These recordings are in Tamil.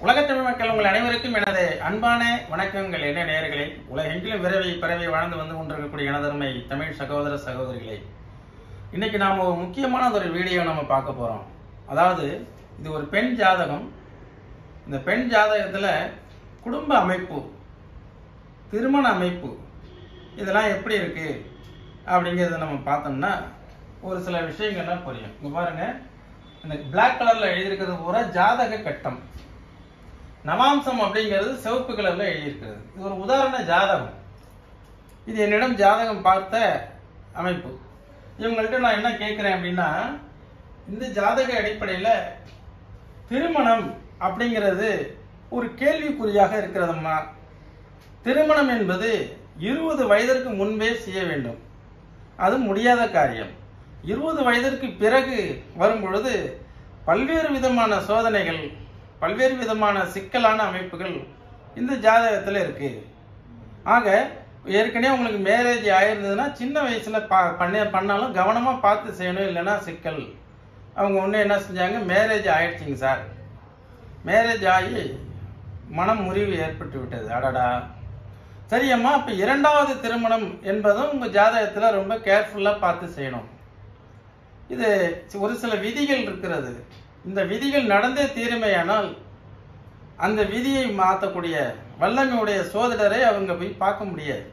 உலகத்தமிழ் மக்கள் உங்கள் அனைவருக்கும் எனது அன்பான வணக்கங்கள் என்ன நேயர்களே உலகெங்கிலும் விரைவி பரவி வாழ்ந்து வந்து கொண்டிருக்கக்கூடிய எனதருமை தமிழ் சகோதர சகோதரிகளே இன்னைக்கு நாம் ஒரு முக்கியமான ஒரு வீடியோ நம்ம பார்க்க போறோம் அதாவது இது ஒரு பெண் ஜாதகம் இந்த பெண் ஜாதகத்துல குடும்ப அமைப்பு திருமண அமைப்பு இதெல்லாம் எப்படி இருக்கு அப்படிங்கிறத நம்ம பார்த்தோம்னா ஒரு சில விஷயங்கள்லாம் புரியும் இங்க பாருங்க இந்த பிளாக் கலர்ல எழுதியிருக்கிறது பூரா ஜாதக கட்டம் நவாம்சம் அப்படிங்கிறது சிவப்பு கலர்ல எழுதியிருக்கிறது இது ஒரு உதாரண ஜாதகம் இது என்னிடம் ஜாதகம் பார்த்த அமைப்பு இவங்கள்ட்ட நான் என்ன கேட்கிறேன் அப்படின்னா இந்த ஜாதக அடிப்படையில திருமணம் அப்படிங்கிறது ஒரு கேள்விக்குறியாக இருக்கிறதம்மா திருமணம் என்பது இருபது வயதிற்கு முன்பே செய்ய வேண்டும் அது முடியாத காரியம் இருபது வயதிற்கு பிறகு வரும் பொழுது பல்வேறு விதமான சோதனைகள் பல்வேறு விதமான சிக்கலான அமைப்புகள் இந்த ஜாதகத்தில் இருக்கு ஆக ஏற்கனவே உங்களுக்கு மேரேஜ் ஆயிருந்ததுன்னா சின்ன வயசுல பா பண்ண பண்ணாலும் கவனமா பார்த்து செய்யணும் இல்லைன்னா சிக்கல் அவங்க ஒன்று என்ன செஞ்சாங்க மேரேஜ் ஆயிடுச்சிங்க சார் மேரேஜ் ஆகி மனம் முறிவு ஏற்பட்டு விட்டது அடடா சரி அம்மா இப்ப இரண்டாவது திருமணம் என்பதும் உங்க ஜாதகத்துல ரொம்ப கேர்ஃபுல்லா பார்த்து செய்யணும் இது ஒரு சில விதிகள் இருக்கிறது இந்த விதிகள் நடந்தே தீருமையானால் அந்த விதியை மாற்றக்கூடிய வல்லமையுடைய சோதிடரை அவங்க போய் பார்க்க முடியாது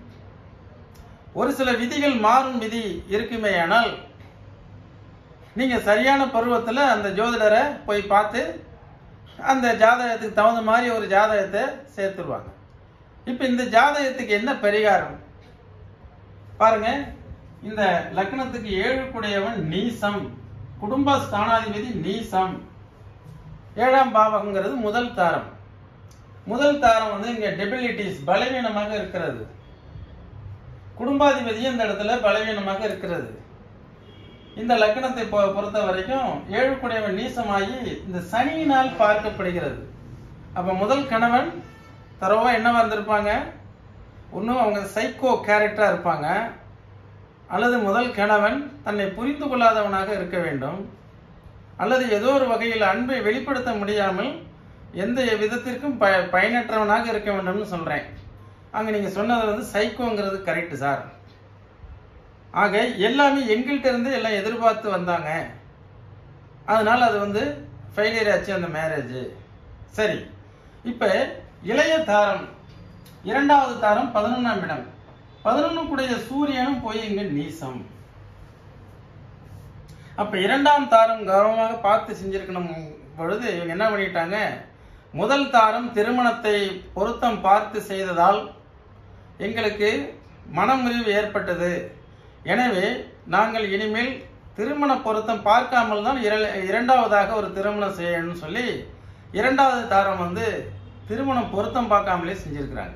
ஒரு சில விதிகள் மாறும் விதி இருக்குமேயானால் நீங்க சரியான பருவத்துல அந்த ஜோதிடரை போய் பார்த்து அந்த ஜாதகத்துக்கு தகுந்த மாதிரி ஒரு ஜாதகத்தை சேர்த்துருவாங்க இப்ப இந்த ஜாதகத்துக்கு என்ன பரிகாரம் பாருங்க இந்த லக்னத்துக்கு ஏழுக்குடையவன் நீசம் குடும்ப ஸ்தானாதிபதி நீசம் ஏழாம் பாவகங்கிறது முதல் தாரம் முதல் தாரம் வந்து இங்க டெபிலிட்டிஸ் பலவீனமாக இருக்கிறது குடும்பாதிபதியும் இந்த இடத்துல பலவீனமாக இருக்கிறது இந்த லக்னத்தை பொ- பொறுத்த வரைக்கும் ஏழுக்குடையவன் நீசமாகி இந்த சனியினால் பார்க்கப்படுகிறது அப்ப முதல் கணவன் தரவா என்னவா இருந்திருப்பாங்க ஒன்றும் அவங்க சைக்கோ கேரக்டரா இருப்பாங்க அல்லது முதல் கணவன் தன்னை புரிந்து கொள்ளாதவனாக இருக்க வேண்டும் அல்லது ஏதோ ஒரு வகையில் அன்பை வெளிப்படுத்த முடியாமல் எந்த விதத்திற்கும் ப பயனற்றவனாக இருக்க வேண்டும்னு சொல்றேன் அங்க நீங்க சொன்னது வந்து சைக்கோங்கிறது கரெக்ட் சார் ஆக எல்லாமே எங்கள்கிட்ட இருந்து எல்லாம் எதிர்பார்த்து வந்தாங்க அதனால அது வந்து ஃபெயிலியர் ஆச்சு அந்த மேரேஜ் சரி இப்ப இளைய தாரம் இரண்டாவது தாரம் பதினொன்னாம் இடம் பதினொன்னுக்குடைய சூரியனும் போய் இங்க நீசம் அப்ப இரண்டாம் தாரம் கௌரவமாக பார்த்து செஞ்சிருக்கணும் பொழுது இவங்க என்ன பண்ணிட்டாங்க முதல் தாரம் திருமணத்தை பொருத்தம் பார்த்து செய்ததால் எங்களுக்கு மனமுறிவு ஏற்பட்டது எனவே நாங்கள் இனிமேல் திருமண பொருத்தம் பார்க்காமல் தான் இர- இரண்டாவதாக ஒரு திருமணம் செய்யணும்னு சொல்லி இரண்டாவது தாரம் வந்து திருமணம் பொருத்தம் பார்க்காமலே செஞ்சிருக்கிறாங்க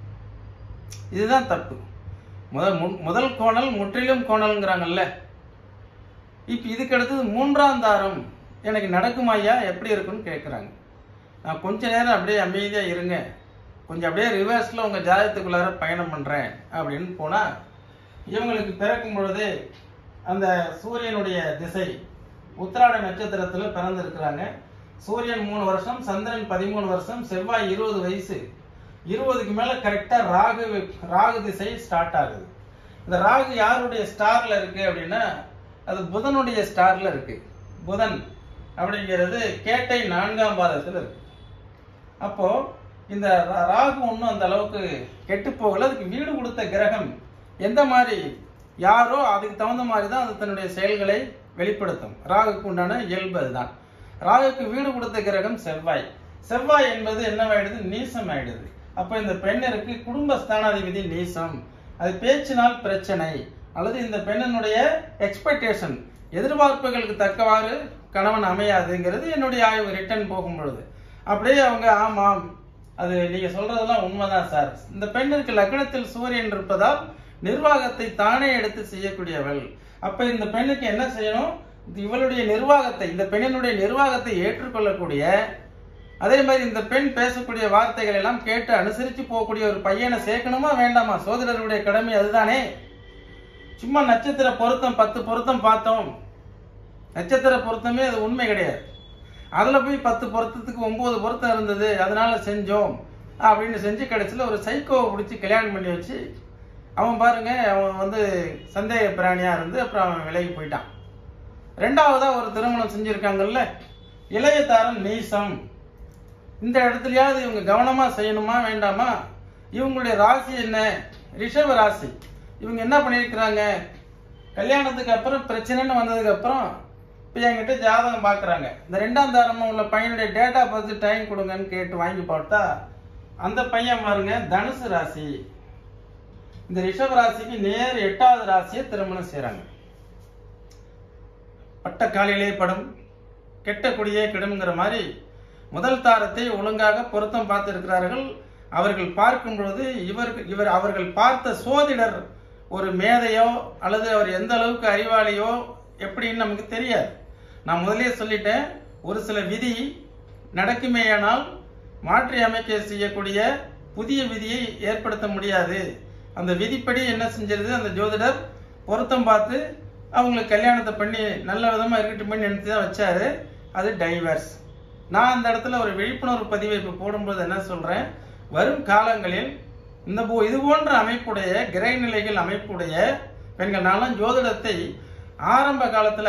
இதுதான் தப்பு முதல் மு- முதல் கோணல் முற்றிலும் கோணல்ங்கிறாங்கல்ல இப்ப இதுக்கு அடுத்தது மூன்றாம் தாரம் எனக்கு நடக்குமா ஐயா எப்படி இருக்குன்னு கேட்குறாங்க நான் கொஞ்ச நேரம் அப்படியே அமைதியா இருங்க கொஞ்சம் அப்படியே ரிவர்ஸ்ல உங்க ஜாதகத்துக்குள்ளார பயணம் பண்றேன் அப்படின்னு போனா இவங்களுக்கு பிறக்கும் பொழுது அந்த சூரியனுடைய திசை உத்திராட நட்சத்திரத்துல பிறந்திருக்கிறாங்க சூரியன் மூணு வருஷம் சந்திரன் பதிமூணு வருஷம் செவ்வாய் இருபது வயசு இருபதுக்கு மேல கரெக்டா ராகு ராகு திசை ஸ்டார்ட் ஆகுது இந்த ராகு யாருடைய ஸ்டார்ல இருக்கு அப்படின்னா அது புதனுடைய ஸ்டார்ல இருக்கு புதன் அப்படிங்கிறது கேட்டை நான்காம் பாதத்துல இருக்கு அப்போ இந்த ரா- ராகு ஒன்றும் அந்த அளவுக்கு கெட்டு போகல அதுக்கு வீடு கொடுத்த கிரகம் எந்த மாதிரி யாரோ அதுக்கு தகுந்த மாதிரி தான் அது தன்னுடைய செயல்களை வெளிப்படுத்தும் ராகுக்கு உண்டான இயல்பு அதுதான் ராகுக்கு வீடு கொடுத்த கிரகம் செவ்வாய் செவ்வாய் என்பது என்னவாயிடுது நீசம் ஆயிடுது அப்ப இந்த பெண்ணிற்கு குடும்ப ஸ்தானாதிபதி நீசம் அது பேச்சினால் பிரச்சனை அல்லது இந்த பெண்ணினுடைய எக்ஸ்பெக்டேஷன் எதிர்பார்ப்புகளுக்கு தக்கவாறு கணவன் அமையாதுங்கிறது என்னுடைய ஆய்வு ரிட்டர்ன் போகும் பொழுது அப்படியே அவங்க ஆமாம் அது நீங்க சொல்றதெல்லாம் உண்மைதான் சார் இந்த பெண்ணிற்கு லக்னத்தில் சூரியன் இருப்பதால் நிர்வாகத்தை தானே எடுத்து செய்யக்கூடியவள் அப்ப இந்த பெண்ணுக்கு என்ன செய்யணும் இவளுடைய நிர்வாகத்தை இந்த பெண்ணினுடைய நிர்வாகத்தை ஏற்றுக்கொள்ளக்கூடிய அதே மாதிரி இந்த பெண் பேசக்கூடிய வார்த்தைகள் எல்லாம் கேட்டு அனுசரிச்சு போகக்கூடிய ஒரு பையனை சேர்க்கணுமா வேண்டாமா சோதரருடைய கடமை அதுதானே சும்மா நட்சத்திர பொருத்தம் பத்து பொருத்தம் பார்த்தோம் நட்சத்திர பொருத்தமே அது உண்மை கிடையாது அதுல போய் பத்து பொருத்தத்துக்கு ஒன்பது பொருத்தம் இருந்தது அதனால செஞ்சோம் அப்படின்னு செஞ்சு கடைசியில் ஒரு சைக்கோவை பிடிச்சி கல்யாணம் பண்ணி வச்சு அவன் பாருங்க அவன் வந்து சந்தேக பிராணியா இருந்து அப்புறம் அவன் விலகி போயிட்டான் ரெண்டாவதா ஒரு திருமணம் செஞ்சிருக்காங்கல்ல இளைய தாரம் நீசம் இந்த இடத்துலயாவது இவங்க கவனமா செய்யணுமா வேண்டாமா இவங்களுடைய ராசி என்ன ரிஷப ராசி இவங்க என்ன பண்ணியிருக்கிறாங்க கல்யாணத்துக்கு அப்புறம் பிரச்சனைன்னு வந்ததுக்கு அப்புறம் இப்போ என்கிட்ட ஜாதகம் பார்க்குறாங்க இந்த ரெண்டாம் தாரமா உள்ள பையனுடைய டேட்டா பார்த்து டைம் கொடுங்கன்னு கேட்டு வாங்கி பார்த்தா அந்த பையன் பாருங்க தனுசு ராசி இந்த ரிஷப ராசிக்கு நேர் எட்டாவது ராசியை திருமணம் செய்றாங்க பட்ட காலிலே படும் கெட்ட குடியே கெடுங்கிற மாதிரி முதல் தாரத்தை ஒழுங்காக பொருத்தம் பார்த்திருக்கிறார்கள் அவர்கள் பார்க்கும் பொழுது இவருக்கு இவர் அவர்கள் பார்த்த சோதிடர் ஒரு மேதையோ அல்லது அவர் எந்த அளவுக்கு அறிவாளியோ எப்படின்னு நமக்கு தெரியாது நான் முதலே சொல்லிட்டேன் ஒரு சில விதி நடக்குமேயானால் மாற்றி அமைக்க செய்யக்கூடிய புதிய விதியை ஏற்படுத்த முடியாது அந்த விதிப்படி என்ன செஞ்சிருது அந்த ஜோதிடர் பொருத்தம் பார்த்து அவங்களுக்கு கல்யாணத்தை பண்ணி நல்ல விதமா இருக்கட்டும் பண்ணி நினைச்சு தான் வச்சாரு அது டைவர்ஸ் நான் அந்த இடத்துல ஒரு விழிப்புணர்வு பதிவை இப்போ போடும்போது என்ன சொல்றேன் வரும் காலங்களில் இந்த போ- இது போன்ற அமைப்புடைய கிரக நிலைகள் அமைப்புடைய பெண்கள் நான்லாம் ஜோதிடத்தை ஆரம்ப காலத்துல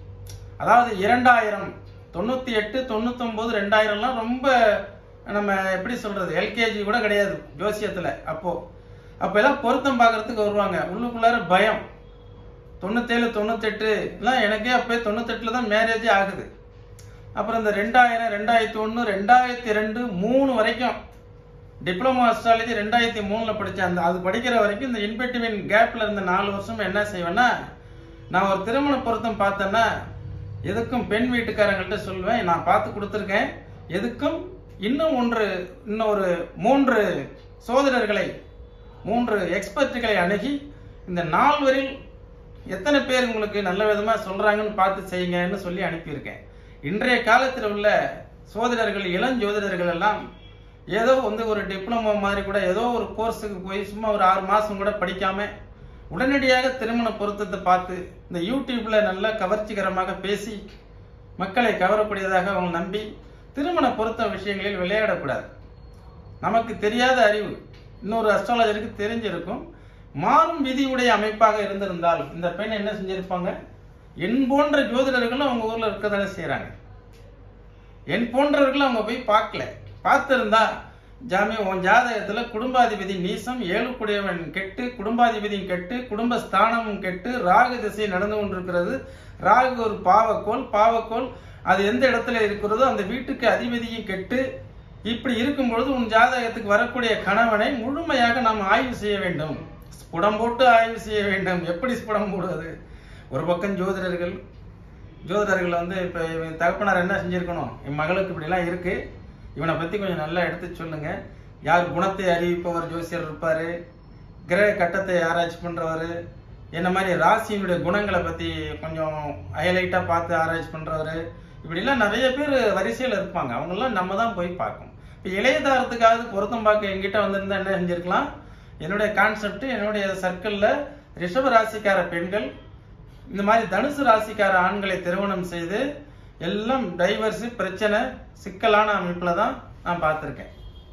அதாவது இரண்டாயிரம் தொண்ணூத்தி எட்டு தொண்ணூத்தொன்பது ரெண்டாயிரம்லாம் ரொம்ப நம்ம எப்படி சொல்றது எல்கேஜி கூட கிடையாது ஜோசியத்துல அப்போ அப்ப எல்லாம் பொருத்தம் பார்க்கறதுக்கு வருவாங்க உள்ளுக்குள்ளார பயம் தொண்ணூத்தேழு தொண்ணூத்தெட்டு எல்லாம் எனக்கே அப்போ தொண்ணூத்தெட்டுல தான் மேரேஜே ஆகுது அப்புறம் இந்த ரெண்டாயிரம் ரெண்டாயிரத்தி ஒன்று ரெண்டாயிரத்தி ரெண்டு மூணு வரைக்கும் டிப்ளமோ அஸ்ட்ராலஜி ரெண்டாயிரத்தி மூணுல படித்தேன் அந்த அது படிக்கிற வரைக்கும் இந்த இன்பிட்வீன் கேப்ல இருந்த நாலு வருஷம் என்ன செய்வேன்னா நான் ஒரு திருமண பொருத்தம் பார்த்தேன்னா எதுக்கும் பெண் வீட்டுக்காரங்கள்ட்ட சொல்லுவேன் நான் பார்த்து கொடுத்துருக்கேன் எதுக்கும் இன்னும் ஒன்று இன்னும் ஒரு மூன்று சோதரர்களை மூன்று எக்ஸ்பர்ட்டுகளை அணுகி இந்த நால்வரில் எத்தனை பேர் உங்களுக்கு நல்ல விதமா சொல்றாங்கன்னு பார்த்து செய்யுங்கன்னு சொல்லி அனுப்பியிருக்கேன் இன்றைய காலத்தில் உள்ள சோதிடர்கள் இளஞ்சோதிடர்கள் எல்லாம் ஏதோ வந்து ஒரு டிப்ளமோ மாதிரி கூட ஏதோ ஒரு கோர்ஸுக்கு போய் சும்மா ஒரு ஆறு மாசம் கூட படிக்காம உடனடியாக திருமண பொருத்தத்தை பார்த்து இந்த யூடியூப்ல நல்லா கவர்ச்சிகரமாக பேசி மக்களை கவரக்கூடியதாக அவங்க நம்பி திருமண பொருத்த விஷயங்களில் விளையாடக்கூடாது நமக்கு தெரியாத அறிவு இன்னொரு அஸ்ட்ராலஜருக்கு தெரிஞ்சிருக்கும் மாறும் விதியுடைய அமைப்பாக இருந்திருந்தால் இந்த பெண் என்ன செஞ்சிருப்பாங்க என் போன்ற ஜோதிடர்களும் அவங்க ஊர்ல இருக்கதானே செய்றாங்க என் போன்றவர்கள் அவங்க போய் பார்க்கல பார்த்திருந்தா ஜாமி உன் ஜாதகத்துல குடும்பாதிபதி நீசம் ஏழுக்குடையவன் கெட்டு குடும்பாதிபதியும் கெட்டு குடும்ப ஸ்தானமும் கெட்டு ராகு திசை நடந்து கொண்டிருக்கிறது ராகு ஒரு பாவக்கோள் பாவக்கோள் அது எந்த இடத்துல இருக்கிறதோ அந்த வீட்டுக்கு அதிபதியும் கெட்டு இப்படி இருக்கும் பொழுது உன் ஜாதகத்துக்கு வரக்கூடிய கணவனை முழுமையாக நாம் ஆய்வு செய்ய வேண்டும் ஸ்புடம் போட்டு ஆய்வு செய்ய வேண்டும் எப்படி ஸ்புடம் போடுவது ஒரு பக்கம் ஜோதிடர்கள் ஜோதிடர்கள் வந்து இப்போ இவன் தகப்பனார் என்ன செஞ்சிருக்கணும் என் மகளுக்கு இப்படிலாம் இருக்கு இவனை பத்தி கொஞ்சம் நல்லா எடுத்து சொல்லுங்க யார் குணத்தை அறிவிப்பவர் ஜோசியர் இருப்பாரு கிரக கட்டத்தை ஆராய்ச்சி பண்றவர் என்ன மாதிரி ராசியினுடைய குணங்களை பத்தி கொஞ்சம் ஹைலைட்டா பார்த்து ஆராய்ச்சி பண்றவர் இப்படிலாம் நிறைய பேர் வரிசையில் இருப்பாங்க அவங்கெல்லாம் நம்ம தான் போய் பார்க்கணும் இப்போ இளையதாரத்துக்காவது பொருத்தம் பார்க்க எங்கிட்ட வந்திருந்தா என்ன செஞ்சிருக்கலாம் என்னுடைய கான்செப்ட் என்னுடைய சர்க்கிளில் ரிஷப ராசிக்கார பெண்கள் இந்த மாதிரி தனுசு ராசிக்கார ஆண்களை திருமணம் செய்து எல்லாம் டைவர்ஸ் பிரச்சனை சிக்கலான அமைப்புல தான் நான் பார்த்திருக்கேன்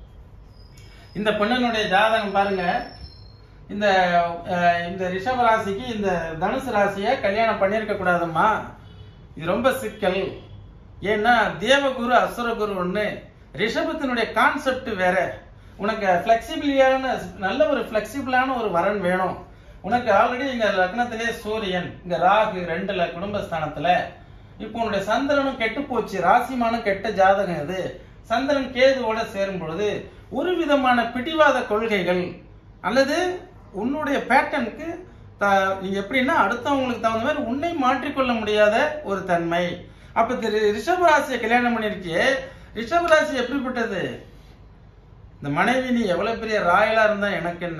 இந்த பெண்ணினுடைய ஜாதகம் பாருங்க இந்த அஹ், இந்த ரிஷப ராசிக்கு இந்த தனுசு ராசியை கல்யாணம் பண்ணியிருக்க கூடாதம்மா இது ரொம்ப சிக்கல் ஏன்னா தேவகுரு அசுரகுரு ஒண்ணு ரிஷபத்தினுடைய கான்செப்ட் வேற உனக்கு ஃபிளெக்சிபிளியான நல்ல ஒரு ஃபிளெக்சிபிளான ஒரு வரன் வேணும் உனக்கு ஆல்ரெடி இங்க லக்னத்திலே சூரியன் இங்க ராகு ரெண்டுல குடும்பஸ்தானத்துல இப்போ உன்னுடைய சந்திரனும் கெட்டு போச்சு ராசிமானும் கெட்ட ஜாதகம் இது சந்திரன் கேதுவோட சேரும் பொழுது ஒரு விதமான பிடிவாத கொள்கைகள் அல்லது உன்னுடைய பேட்டர்னுக்கு நீங்க எப்படின்னா அடுத்தவங்களுக்கு தகுந்த மாதிரி உன்னை மாற்றிக்கொள்ள முடியாத ஒரு தன்மை அப்ப இந்த ரி- ரிஷபராசியை கல்யாணம் பண்ணிருக்கியே ரிஷபராசி எப்படிப்பட்டது இந்த மனைவி நீ எவ்வளவு பெரிய ராயலா இருந்தா எனக்கு என்ன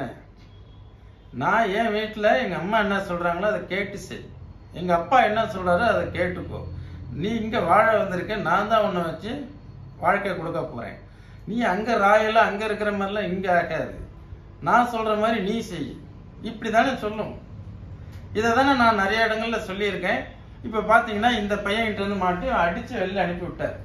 நான் என் வீட்டுல எங்க அம்மா என்ன சொல்றாங்களோ அதை கேட்டு செய் எங்க அப்பா என்ன சொல்றாரோ அதை கேட்டுக்கோ நீ இங்க வாழ வந்திருக்க நான் தான் உன்னை வச்சு வாழ்க்கை கொடுக்க போறேன் நீ அங்க ராயலா அங்க இருக்கிற மாதிரிலாம் இங்க ஆகாது நான் சொல்ற மாதிரி நீ செய் இப்படி தானே சொல்லும் இதை தானே நான் நிறைய இடங்கள்ல சொல்லியிருக்கேன் இப்போ பார்த்தீங்கன்னா இந்த பையன்கிட்ட இருந்து மாட்டி அடிச்சு வெளில அனுப்பி விட்டார்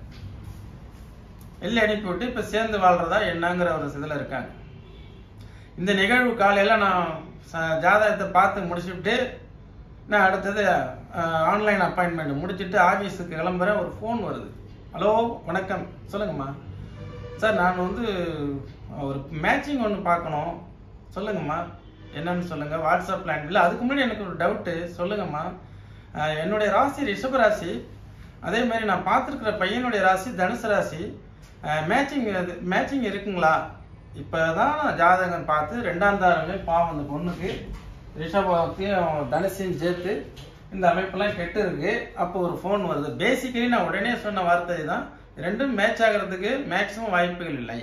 வெளில அனுப்பி விட்டு இப்போ சேர்ந்து வாழ்றதா என்னங்கிற ஒரு இதில் இருக்காங்க இந்த நிகழ்வு காலையில நான் ச- ஜாதகத்தை பார்த்து முடிச்சுட்டு நான் அடுத்தது ஆன்லைன் அப்பாயின்மெண்ட் முடிச்சுட்டு ஆஃபீஸுக்கு கிளம்புறேன் ஒரு ஃபோன் வருது ஹலோ வணக்கம் சொல்லுங்கம்மா சார் நான் வந்து ஒரு மேட்சிங் ஒன்று பார்க்கணும் சொல்லுங்கம்மா என்னன்னு சொல்லுங்க வாட்ஸ்அப்ல இல்லை அதுக்கு முன்னாடி எனக்கு ஒரு டவுட்டு சொல்லுங்கம்மா அஹ், என்னுடைய ராசி ரிஷப ராசி அதே மாதிரி நான் பார்த்துருக்கிற பையனுடைய ராசி தனுசு ராசி மேட்சிங் மேட்சிங் இருக்குங்களா இப்போதான் நான் ஜாதகம் பார்த்து ரெண்டாம் தாரமே பாவம் அந்த பொண்ணுக்கு ரிஷபத்தையும் தனுசையும் சேர்த்து இந்த அமைப்பெல்லாம் கெட்டு இருக்கு அப்போ ஒரு ஃபோன் வருது பேசிக்கலி நான் உடனே சொன்ன வார்த்தை தான் ரெண்டும் மேட்ச் ஆகிறதுக்கு மேக்ஸிமம் வாய்ப்புகள் இல்லை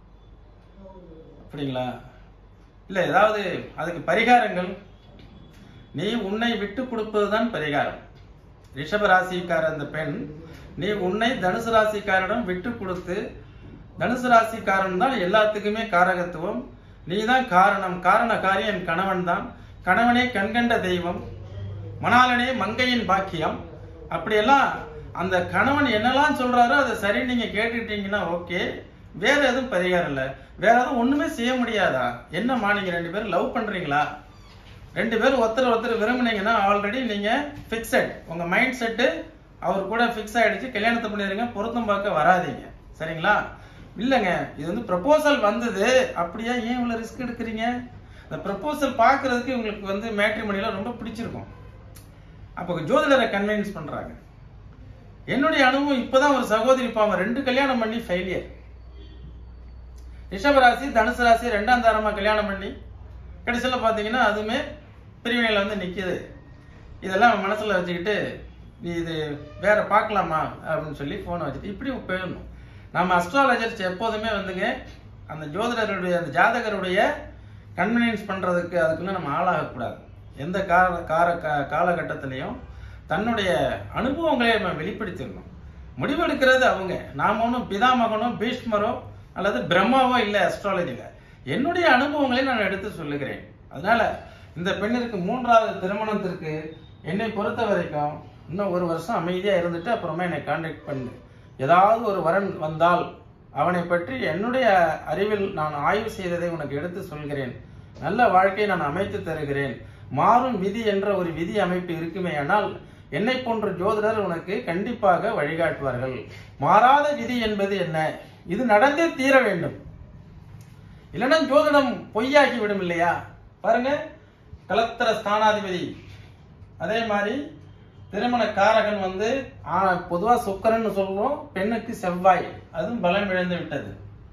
அப்படிங்களா இல்லை ஏதாவது அதுக்கு பரிகாரங்கள் நீ உன்னை விட்டு கொடுப்பதுதான் பரிகாரம் ரிஷப ராசிக்கார அந்த பெண் நீ உன்னை தனுசு ராசிக்காரனிடம் விட்டு கொடுத்து தனுசு ராசிக்காரன் தான் எல்லாத்துக்குமே காரகத்துவம் நீ தான் காரணம் காரண காரியம் என் கணவன் தான் கணவனே கண்கண்ட தெய்வம் மணாலனே மங்கையின் பாக்கியம் அப்படியெல்லாம் அந்த கணவன் என்னெல்லாம் சொல்றாரோ அதை சரி நீங்க கேட்டுக்கிட்டீங்கன்னா ஓகே வேற எதுவும் பரிகாரம் இல்லை வேற எதுவும் ஒண்ணுமே செய்ய முடியாதா என்னம்மா நீங்க ரெண்டு பேரும் லவ் பண்றீங்களா ரெண்டு பேரும் ஒருத்தர் ஒருத்தர் விரும்புனீங்கன்னா ஆல்ரெடி நீங்க ஃபிக்ஸட் உங்க மைண்ட் செட்டு அவர் கூட ஃபிக்ஸ் ஆயிடுச்சு கல்யாணத்தை பண்ணிடுங்க பொருத்தம் பார்க்க வராதீங்க சரிங்களா இல்லைங்க இது வந்து ப்ரப்போசல் வந்தது அப்படியா ஏன் இவ்வளவு ரிஸ்க் எடுக்கிறீங்க இந்த ப்ரப்போசல் பார்க்கிறதுக்கு உங்களுக்கு வந்து மேட்ரிமணில ரொம்ப பிடிச்சிருக்கும் அப்போ ஜோதிடரை கன்வின்ஸ் பண்றாங்க என்னுடைய அனுபவம் இப்பதான் ஒரு சகோதரி பாவம் ரெண்டு கல்யாணம் பண்ணி ஃபெயிலியர் ரிஷபராசி தனுசு ராசி ரெண்டாம் தாரமா கல்யாணம் பண்ணி கடைசியில பாத்தீங்கன்னா அதுவுமே பிரிவினையில வந்து நிக்குது இதெல்லாம் மனசுல வச்சுக்கிட்டு நீ இது வேற பார்க்கலாமா அப்படின்னு சொல்லி போனை வச்சுட்டு இப்படி போயிடணும் நம்ம அஸ்ட்ராலஜர்ஸ் எப்போதுமே வந்துங்க அந்த ஜோதிடருடைய அந்த ஜாதகருடைய கன்வீனியன்ஸ் பண்றதுக்கு அதுக்குள்ள நம்ம ஆளாகக்கூடாது எந்த கால கார கா- காலகட்டத்திலையும் தன்னுடைய அனுபவங்களை நம்ம வெளிப்படுத்திடணும் முடிவெடுக்கிறது அவங்க நாம ஒன்றும் பிதாமகனோ பீஷ்மரோ அல்லது பிரம்மாவோ இல்லை அஸ்ட்ராலஜில என்னுடைய அனுபவங்களை நான் எடுத்து சொல்லுகிறேன் அதனால இந்த பெண்ணிற்கு மூன்றாவது திருமணத்திற்கு என்னை பொறுத்த வரைக்கும் இன்னும் ஒரு வருஷம் அமைதியா இருந்துட்டு அப்புறமா என்னை கான்டாக்ட் பண்ணு ஏதாவது ஒரு வரன் வந்தால் அவனை பற்றி என்னுடைய அறிவில் நான் ஆய்வு செய்ததை உனக்கு எடுத்து சொல்கிறேன் நல்ல வாழ்க்கையை நான் அமைத்து தருகிறேன் மாறும் விதி என்ற ஒரு விதி அமைப்பு இருக்குமே ஆனால் என்னை போன்ற ஜோதிடர் உனக்கு கண்டிப்பாக வழிகாட்டுவார்கள் மாறாத விதி என்பது என்ன இது நடந்தே தீர வேண்டும் இல்லைன்னா ஜோதிடம் பொய்யாக்கி விடும் இல்லையா பாருங்க கலத்திர ஸ்தானாதிபதி அதே மாதிரி திருமண காரகன் வந்து ஆ- பொதுவா சுக்கரன் சொல்றோம் பெண்ணுக்கு செவ்வாய் அதுவும் பலம் இழந்து விட்டது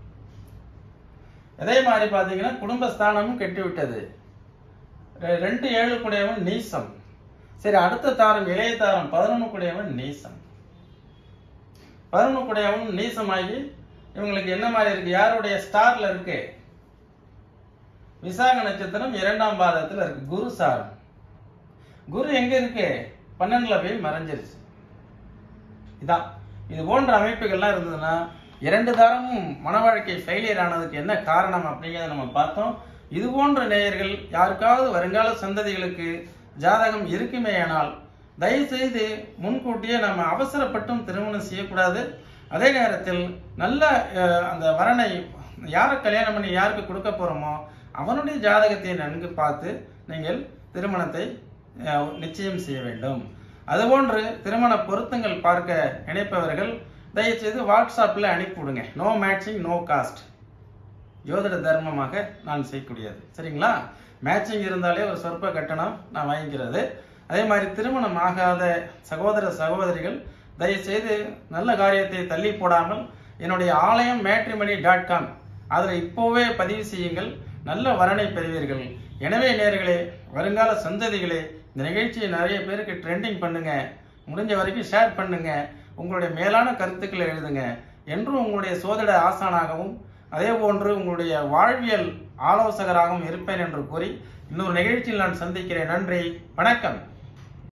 அதே மாதிரி பாத்தீங்கன்னா குடும்பஸ்தானமும் கெட்டு விட்டது ரெ- ரெண்டு ஏழு கூடையவன் நீசம் சரி அடுத்த தாரம் இளைய தாரம் பதினொன்று கூடையவன் நீசம் பதினொன்று கூடையவன் நீசமாகி இவங்களுக்கு என்ன மாதிரி இருக்கு யாருடைய ஸ்டார்ல இருக்கு விசாக நட்சத்திரம் இரண்டாம் பாதத்துல இருக்கு குரு சாரம் குரு எங்க இருக்கு பன்னெண்டுல போய் மறைஞ்சிருச்சு இதான் இது போன்ற அமைப்புகள்லாம் இருந்ததுன்னா இரண்டு தாரமும் மன வாழ்க்கை ஃபெயிலியர் ஆனதுக்கு என்ன காரணம் அப்படிங்கிறத நம்ம பார்த்தோம் இது போன்ற நேயர்கள் யாருக்காவது வருங்கால சந்ததிகளுக்கு ஜாதகம் இருக்குமேயானால் தயவு செய்து முன்கூட்டியே நம்ம அவசரப்பட்டும் திருமணம் செய்யக்கூடாது அதே நேரத்தில் நல்ல அஹ், அந்த வரனை யாரை கல்யாணம் பண்ணி யாருக்கு கொடுக்க போறோமோ அவனுடைய ஜாதகத்தை நன்கு பார்த்து நீங்கள் திருமணத்தை அஹ், நிச்சயம் செய்ய வேண்டும் அதுபோன்று திருமண பொருத்தங்கள் பார்க்க நினைப்பவர்கள் தயவுசெய்து வாட்ஸ்அப்பில் அனுப்பி விடுங்க நோ மேட்சிங் நோ காஸ்ட் ஜோதிட தர்மமாக நான் செய்யக்கூடியது சரிங்களா மேட்சிங் இருந்தாலே ஒரு சொற்ப கட்டணம் நான் வாங்கிக்கிறது அதே மாதிரி திருமணம் ஆகாத சகோதர சகோதரிகள் தயவுசெய்து நல்ல காரியத்தை தள்ளி போடாமல் என்னுடைய ஆலயம் மேட்ரிமணி டாட் காம் அதில் இப்போவே பதிவு செய்யுங்கள் நல்ல வரனை பெறுவீர்கள் எனவே நேர்களே வருங்கால சந்ததிகளே இந்த நிகழ்ச்சியை நிறைய பேருக்கு ட்ரெண்டிங் பண்ணுங்க முடிஞ்ச வரைக்கும் ஷேர் பண்ணுங்க உங்களுடைய மேலான கருத்துக்களை எழுதுங்க என்றும் உங்களுடைய சோதிட ஆசானாகவும் அதே போன்று உங்களுடைய வாழ்வியல் ஆலோசகராகவும் இருப்பேன் என்று கூறி இன்னொரு நிகழ்ச்சியில் நான் சந்திக்கிறேன் நன்றி வணக்கம்